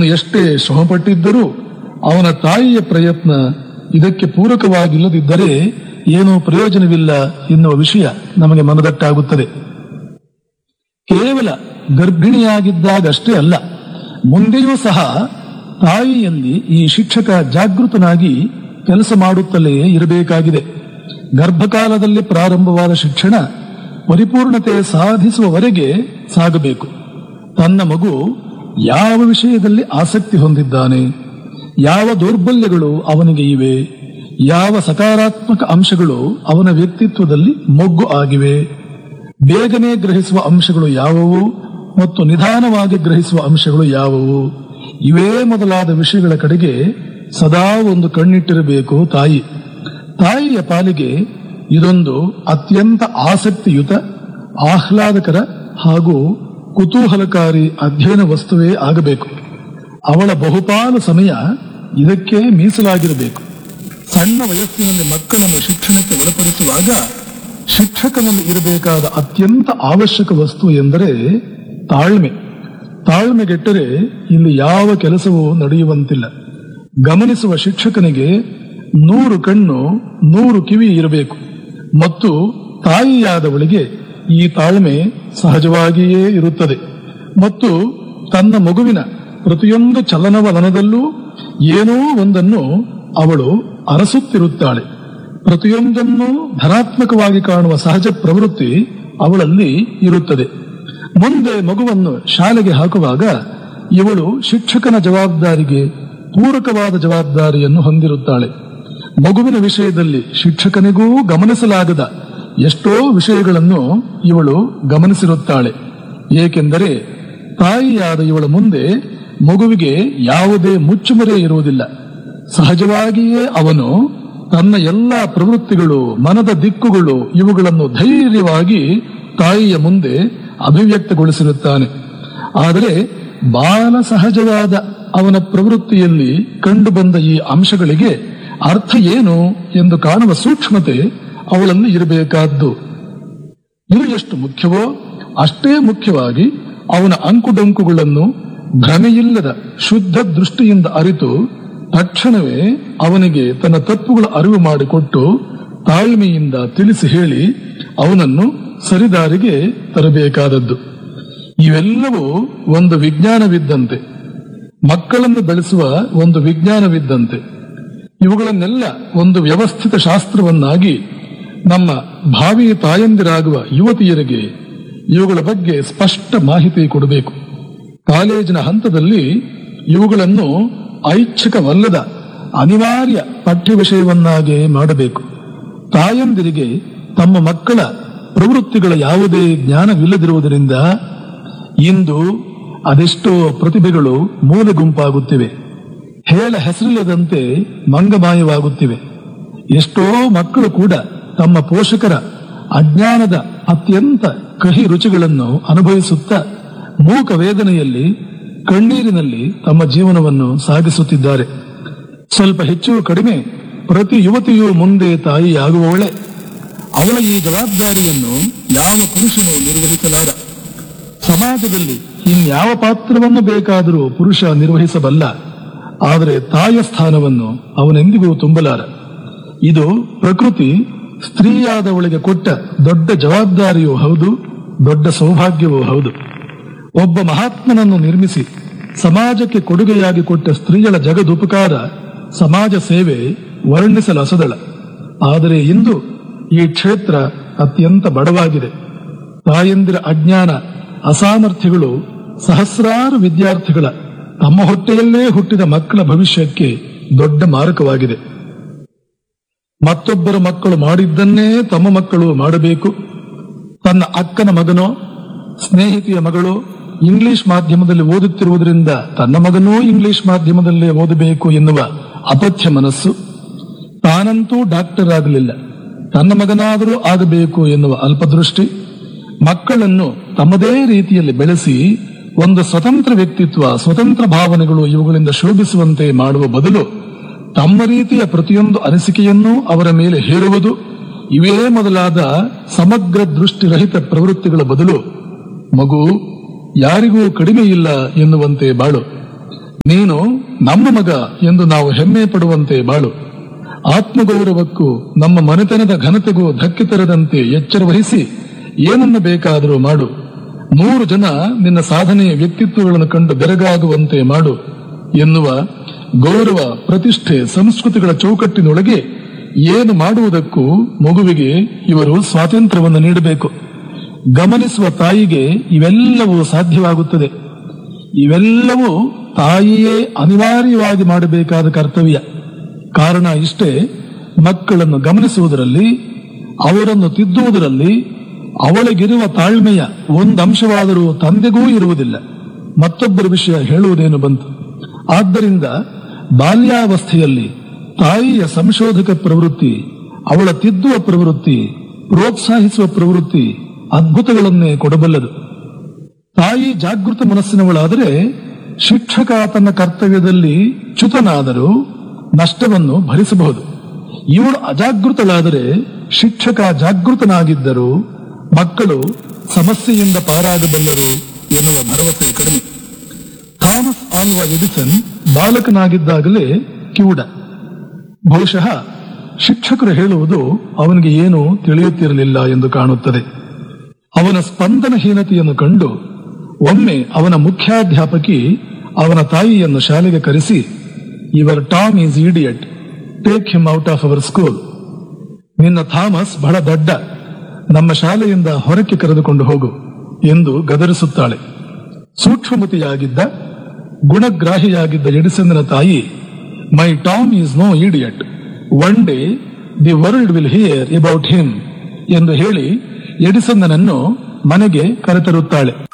ಅವನು ಎಷ್ಟೇ ಶ್ರಮಪಟ್ಟಿದ್ದರೂ ಅವನ ತಾಯಿಯ ಪ್ರಯತ್ನ ಇದಕ್ಕೆ ಪೂರಕವಾಗಿಲ್ಲದಿದ್ದರೆ ಏನೂ ಪ್ರಯೋಜನವಿಲ್ಲ ಎನ್ನುವ ವಿಷಯ ನಮಗೆ ಮನದಟ್ಟಾಗುತ್ತದೆ ಕೇವಲ ಗರ್ಭಿಣಿಯಾಗಿದ್ದಾಗಷ್ಟೇ ಅಲ್ಲ ಮುಂದೆಯೂ ಸಹ ತಾಯಿಯಲ್ಲಿ ಈ ಶಿಕ್ಷಕ ಜಾಗೃತನಾಗಿ ಕೆಲಸ ಮಾಡುತ್ತಲೇ ಇರಬೇಕಾಗಿದೆ ಗರ್ಭಕಾಲದಲ್ಲಿ ಪ್ರಾರಂಭವಾದ ಶಿಕ್ಷಣ ಪರಿಪೂರ್ಣತೆ ಸಾಧಿಸುವವರೆಗೆ ಸಾಗಬೇಕು ತನ್ನ ಮಗು ಯಾವ ವಿಷಯದಲ್ಲಿ ಆಸಕ್ತಿ ಹೊಂದಿದ್ದಾನೆ ಯಾವ ದೌರ್ಬಲ್ಯಗಳು ಅವನಿಗೆ ಇವೆ ಯಾವ ಸಕಾರಾತ್ಮಕ ಅಂಶಗಳು ಅವನ ವ್ಯಕ್ತಿತ್ವದಲ್ಲಿ ಮೊಗ್ಗು ಆಗಿವೆ ಬೇಗನೆ ಗ್ರಹಿಸುವ ಅಂಶಗಳು ಯಾವುವು ಮತ್ತು ನಿಧಾನವಾಗಿ ಗ್ರಹಿಸುವ ಅಂಶಗಳು ಯಾವುವು ಇವೇ ಮೊದಲಾದ ವಿಷಯಗಳ ಕಡೆಗೆ ಸದಾ ಒಂದು ಕಣ್ಣಿಟ್ಟಿರಬೇಕು ತಾಯಿ ತಾಯಿಯ ಪಾಲಿಗೆ ಇದೊಂದು ಅತ್ಯಂತ ಆಸಕ್ತಿಯುತ ಆಹ್ಲಾದಕರ ಹಾಗೂ ಕುತೂಹಲಕಾರಿ ಅಧ್ಯಯನ ವಸ್ತುವೇ ಆಗಬೇಕು ಅವಳ ಬಹುಪಾಲು ಸಮಯ ಇದಕ್ಕೆ ಮೀಸಲಾಗಿರಬೇಕು ಸಣ್ಣ ವಯಸ್ಸಿನಲ್ಲಿ ಮಕ್ಕಳನ್ನು ಶಿಕ್ಷಣಕ್ಕೆ ಒಳಪಡಿಸುವಾಗ ಶಿಕ್ಷಕನಲ್ಲಿ ಇರಬೇಕಾದ ಅತ್ಯಂತ ಅವಶ್ಯಕ ವಸ್ತು ಎಂದರೆ ತಾಳ್ಮೆ ತಾಳ್ಮೆಗೆಟ್ಟರೆ ಇಲ್ಲಿ ಯಾವ ಕೆಲಸವೂ ನಡೆಯುವಂತಿಲ್ಲ ಗಮನಿಸುವ ಶಿಕ್ಷಕನಿಗೆ ನೂರು ಕಣ್ಣು ನೂರು ಕಿವಿ ಇರಬೇಕು ಮತ್ತು ತಾಯಿಯಾದವಳಿಗೆ ಈ ತಾಳ್ಮೆ ಸಹಜವಾಗಿಯೇ ಇರುತ್ತದೆ ಮತ್ತು ತನ್ನ ಮಗುವಿನ ಪ್ರತಿಯೊಂದು ಚಲನವಲನದಲ್ಲೂ ಏನೋ ಒಂದನ್ನು ಅವಳು ಅರಸುತ್ತಿರುತ್ತಾಳೆ ಪ್ರತಿಯೊಂದನ್ನು ಧನಾತ್ಮಕವಾಗಿ ಕಾಣುವ ಸಹಜ ಪ್ರವೃತ್ತಿ ಅವಳಲ್ಲಿ ಇರುತ್ತದೆ ಮುಂದೆ ಮಗುವನ್ನು ಶಾಲೆಗೆ ಹಾಕುವಾಗ ಇವಳು ಶಿಕ್ಷಕನ ಜವಾಬ್ದಾರಿಗೆ ಪೂರಕವಾದ ಜವಾಬ್ದಾರಿಯನ್ನು ಹೊಂದಿರುತ್ತಾಳೆ ಮಗುವಿನ ವಿಷಯದಲ್ಲಿ ಶಿಕ್ಷಕನಿಗೂ ಗಮನಿಸಲಾಗದ ಎಷ್ಟೋ ವಿಷಯಗಳನ್ನು ಇವಳು ಗಮನಿಸಿರುತ್ತಾಳೆ ಏಕೆಂದರೆ ತಾಯಿಯಾದ ಇವಳ ಮುಂದೆ ಮಗುವಿಗೆ ಯಾವುದೇ ಮುಚ್ಚುಮರೆ ಇರುವುದಿಲ್ಲ ಸಹಜವಾಗಿಯೇ ಅವನು ತನ್ನ ಎಲ್ಲ ಪ್ರವೃತ್ತಿಗಳು ಮನದ ದಿಕ್ಕುಗಳು ಇವುಗಳನ್ನು ಧೈರ್ಯವಾಗಿ ತಾಯಿಯ ಮುಂದೆ ಅಭಿವ್ಯಕ್ತಗೊಳಿಸಿರುತ್ತಾನೆ ಆದರೆ ಬಾಲ ಸಹಜವಾದ ಅವನ ಪ್ರವೃತ್ತಿಯಲ್ಲಿ ಕಂಡುಬಂದ ಈ ಅಂಶಗಳಿಗೆ ಅರ್ಥ ಏನು ಎಂದು ಕಾಣುವ ಸೂಕ್ಷ್ಮತೆ ಅವಳಲ್ಲಿ ಇರಬೇಕಾದ್ದು ಇದು ಎಷ್ಟು ಮುಖ್ಯವೋ ಅಷ್ಟೇ ಮುಖ್ಯವಾಗಿ ಅವನ ಅಂಕುಡೊಂಕುಗಳನ್ನು ಭ್ರಮೆಯಿಲ್ಲದ ಶುದ್ಧ ದೃಷ್ಟಿಯಿಂದ ಅರಿತು ತಕ್ಷಣವೇ ಅವನಿಗೆ ತನ್ನ ತಪ್ಪುಗಳ ಅರಿವು ಮಾಡಿಕೊಟ್ಟು ತಾಳ್ಮೆಯಿಂದ ತಿಳಿಸಿ ಹೇಳಿ ಅವನನ್ನು ಸರಿದಾರಿಗೆ ತರಬೇಕಾದದ್ದು ಇವೆಲ್ಲವೂ ಒಂದು ವಿಜ್ಞಾನವಿದ್ದಂತೆ ಮಕ್ಕಳನ್ನು ಬೆಳೆಸುವ ಒಂದು ವಿಜ್ಞಾನವಿದ್ದಂತೆ ಇವುಗಳನ್ನೆಲ್ಲ ಒಂದು ವ್ಯವಸ್ಥಿತ ಶಾಸ್ತ್ರವನ್ನಾಗಿ ನಮ್ಮ ಭಾವಿ ತಾಯಂದಿರಾಗುವ ಯುವತಿಯರಿಗೆ ಇವುಗಳ ಬಗ್ಗೆ ಸ್ಪಷ್ಟ ಮಾಹಿತಿ ಕೊಡಬೇಕು ಕಾಲೇಜಿನ ಹಂತದಲ್ಲಿ ಇವುಗಳನ್ನು ಐಚ್ಛಿಕವಲ್ಲದ ಅನಿವಾರ್ಯ ಪಠ್ಯ ವಿಷಯವನ್ನಾಗಿ ಮಾಡಬೇಕು ತಾಯಂದಿರಿಗೆ ತಮ್ಮ ಮಕ್ಕಳ ಪ್ರವೃತ್ತಿಗಳ ಯಾವುದೇ ಜ್ಞಾನವಿಲ್ಲದಿರುವುದರಿಂದ ಇಂದು ಅದೆಷ್ಟೋ ಪ್ರತಿಭೆಗಳು ಮೂಲೆ ಗುಂಪಾಗುತ್ತಿವೆ ಹೇಳ ಹೆಸರಿಲ್ಲದಂತೆ ಮಂಗಮಾಯವಾಗುತ್ತಿವೆ ಎಷ್ಟೋ ಮಕ್ಕಳು ಕೂಡ ತಮ್ಮ ಪೋಷಕರ ಅಜ್ಞಾನದ ಅತ್ಯಂತ ಕಹಿ ರುಚಿಗಳನ್ನು ಅನುಭವಿಸುತ್ತಾ ಮೂಕ ವೇದನೆಯಲ್ಲಿ ಕಣ್ಣೀರಿನಲ್ಲಿ ತಮ್ಮ ಜೀವನವನ್ನು ಸಾಗಿಸುತ್ತಿದ್ದಾರೆ ಸ್ವಲ್ಪ ಹೆಚ್ಚು ಕಡಿಮೆ ಪ್ರತಿ ಯುವತಿಯೂ ಮುಂದೆ ತಾಯಿಯಾಗುವವಳೆ ಅವಳ ಈ ಜವಾಬ್ದಾರಿಯನ್ನು ಯಾವ ಪುರುಷನು ನಿರ್ವಹಿಸಲಾರ ಸಮಾಜದಲ್ಲಿ ಇನ್ಯಾವ ಪಾತ್ರವನ್ನು ಬೇಕಾದರೂ ಪುರುಷ ನಿರ್ವಹಿಸಬಲ್ಲ ಆದರೆ ತಾಯಿಯ ಸ್ಥಾನವನ್ನು ಅವನೆಂದಿಗೂ ತುಂಬಲಾರ ಇದು ಪ್ರಕೃತಿ ಸ್ತ್ರೀಯಾದವಳಿಗೆ ಕೊಟ್ಟ ದೊಡ್ಡ ಜವಾಬ್ದಾರಿಯೂ ಹೌದು ದೊಡ್ಡ ಸೌಭಾಗ್ಯವೂ ಹೌದು ಒಬ್ಬ ಮಹಾತ್ಮನನ್ನು ನಿರ್ಮಿಸಿ ಸಮಾಜಕ್ಕೆ ಕೊಡುಗೆಯಾಗಿ ಕೊಟ್ಟ ಸ್ತ್ರೀಯಳ ಜಗದುಪಕಾರ ಸಮಾಜ ಸೇವೆ ವರ್ಣಿಸಲಸದಳ ಆದರೆ ಇಂದು ಈ ಕ್ಷೇತ್ರ ಅತ್ಯಂತ ಬಡವಾಗಿದೆ ತಾಯಂದಿರ ಅಜ್ಞಾನ ಅಸಾಮರ್ಥ್ಯಗಳು ಸಹಸ್ರಾರು ವಿದ್ಯಾರ್ಥಿಗಳ ತಮ್ಮ ಹೊಟ್ಟೆಯಲ್ಲೇ ಹುಟ್ಟಿದ ಮಕ್ಕಳ ಭವಿಷ್ಯಕ್ಕೆ ದೊಡ್ಡ ಮಾರಕವಾಗಿದೆ ಮತ್ತೊಬ್ಬರ ಮಕ್ಕಳು ಮಾಡಿದ್ದನ್ನೇ ತಮ್ಮ ಮಕ್ಕಳು ಮಾಡಬೇಕು ತನ್ನ ಅಕ್ಕನ ಮಗನೋ ಸ್ನೇಹಿತೆಯ ಮಗಳು ಇಂಗ್ಲಿಷ್ ಮಾಧ್ಯಮದಲ್ಲಿ ಓದುತ್ತಿರುವುದರಿಂದ ತನ್ನ ಮಗನೂ ಇಂಗ್ಲಿಷ್ ಮಾಧ್ಯಮದಲ್ಲೇ ಓದಬೇಕು ಎನ್ನುವ ಅಪಥ್ಯ ಮನಸ್ಸು ತಾನಂತೂ ಡಾಕ್ಟರ್ ಆಗಲಿಲ್ಲ ತನ್ನ ಮಗನಾದರೂ ಆಗಬೇಕು ಎನ್ನುವ ಅಲ್ಪದೃಷ್ಟಿ ಮಕ್ಕಳನ್ನು ತಮ್ಮದೇ ರೀತಿಯಲ್ಲಿ ಬೆಳೆಸಿ ಒಂದು ಸ್ವತಂತ್ರ ವ್ಯಕ್ತಿತ್ವ ಸ್ವತಂತ್ರ ಭಾವನೆಗಳು ಇವುಗಳಿಂದ ಶೋಭಿಸುವಂತೆ ಮಾಡುವ ಬದಲು ತಮ್ಮ ರೀತಿಯ ಪ್ರತಿಯೊಂದು ಅನಿಸಿಕೆಯನ್ನೂ ಅವರ ಮೇಲೆ ಹೇರುವುದು ಇವೇ ಮೊದಲಾದ ಸಮಗ್ರ ದೃಷ್ಟಿರಹಿತ ಪ್ರವೃತ್ತಿಗಳ ಬದಲು ಮಗು ಯಾರಿಗೂ ಕಡಿಮೆ ಇಲ್ಲ ಎನ್ನುವಂತೆ ಬಾಳು ನೀನು ನಮ್ಮ ಮಗ ಎಂದು ನಾವು ಹೆಮ್ಮೆ ಪಡುವಂತೆ ಬಾಳು ಆತ್ಮಗೌರವಕ್ಕೂ ನಮ್ಮ ಮನೆತನದ ಘನತೆಗೂ ಧಕ್ಕೆ ತರದಂತೆ ಎಚ್ಚರ ವಹಿಸಿ ಏನನ್ನು ಬೇಕಾದರೂ ಮಾಡು ನೂರು ಜನ ನಿನ್ನ ಸಾಧನೆಯ ವ್ಯಕ್ತಿತ್ವಗಳನ್ನು ಕಂಡು ಬೆರಗಾಗುವಂತೆ ಮಾಡು ಎನ್ನುವ ಗೌರವ ಪ್ರತಿಷ್ಠೆ ಸಂಸ್ಕೃತಿಗಳ ಚೌಕಟ್ಟಿನೊಳಗೆ ಏನು ಮಾಡುವುದಕ್ಕೂ ಮಗುವಿಗೆ ಇವರು ಸ್ವಾತಂತ್ರ್ಯವನ್ನು ನೀಡಬೇಕು ಗಮನಿಸುವ ತಾಯಿಗೆ ಇವೆಲ್ಲವೂ ಸಾಧ್ಯವಾಗುತ್ತದೆ ಇವೆಲ್ಲವೂ ತಾಯಿಯೇ ಅನಿವಾರ್ಯವಾಗಿ ಮಾಡಬೇಕಾದ ಕರ್ತವ್ಯ ಕಾರಣ ಇಷ್ಟೇ ಮಕ್ಕಳನ್ನು ಗಮನಿಸುವುದರಲ್ಲಿ ಅವರನ್ನು ತಿದ್ದುವುದರಲ್ಲಿ ಅವಳಿಗಿರುವ ತಾಳ್ಮೆಯ ಒಂದಂಶವಾದರೂ ತಂದೆಗೂ ಇರುವುದಿಲ್ಲ ಮತ್ತೊಬ್ಬರ ವಿಷಯ ಹೇಳುವುದೇನು ಬಂತು ಆದ್ದರಿಂದ ಬಾಲ್ಯಾವಸ್ಥೆಯಲ್ಲಿ ತಾಯಿಯ ಸಂಶೋಧಕ ಪ್ರವೃತ್ತಿ ಅವಳ ತಿದ್ದುವ ಪ್ರವೃತ್ತಿ ಪ್ರೋತ್ಸಾಹಿಸುವ ಪ್ರವೃತ್ತಿ ಅದ್ಭುತಗಳನ್ನೇ ಕೊಡಬಲ್ಲದು ತಾಯಿ ಜಾಗೃತ ಮನಸ್ಸಿನವಳಾದರೆ ಶಿಕ್ಷಕ ತನ್ನ ಕರ್ತವ್ಯದಲ್ಲಿ ಚ್ಯುತನಾದರೂ ನಷ್ಟವನ್ನು ಭರಿಸಬಹುದು ಇವಳು ಅಜಾಗೃತಳಾದರೆ ಶಿಕ್ಷಕ ಜಾಗೃತನಾಗಿದ್ದರೂ ಮಕ್ಕಳು ಸಮಸ್ಯೆಯಿಂದ ಪಾರಾಗಬಲ್ಲರು ಎನ್ನುವ ಭರವಸೆ ಕಡಿಮೆ ಥಾಮಸ್ ಆಲ್ವಾ ಎಡಿಸನ್ ಬಾಲಕನಾಗಿದ್ದಾಗಲೇ ಕಿವುಡ ಬಹುಶಃ ಶಿಕ್ಷಕರು ಹೇಳುವುದು ಅವನಿಗೆ ಏನೂ ತಿಳಿಯುತ್ತಿರಲಿಲ್ಲ ಎಂದು ಕಾಣುತ್ತದೆ ಅವನ ಸ್ಪಂದನಹೀನತೆಯನ್ನು ಕಂಡು ಒಮ್ಮೆ ಅವನ ಮುಖ್ಯಾಧ್ಯಾಪಕಿ ಅವನ ತಾಯಿಯನ್ನು ಶಾಲೆಗೆ ಕರೆಸಿ ಇವರ್ Tom is idiot take him out of our school ನಿನ್ನ ಥಾಮಸ್ ಬಹಳ ದಡ್ಡ ನಮ್ಮ ಶಾಲೆಯಿಂದ ಹೊರಕ್ಕೆ ಕರೆದುಕೊಂಡು ಹೋಗು ಎಂದು ಗದರಿಸುತ್ತಾಳೆ ಸೂಕ್ಷ್ಮಮತಿಯಾಗಿದ್ದ ಗುಣಗ್ರಾಹಿಯಾಗಿದ್ದ ಎಡಿಸನ್ನ ತಾಯಿ my Tom is no idiot one day the world will hear about him ಎಂದು ಹೇಳಿ ಎಡಿಸನ್ನನನ್ನು ಮನೆಗೆ ಕರೆತರುತ್ತಾಳೆ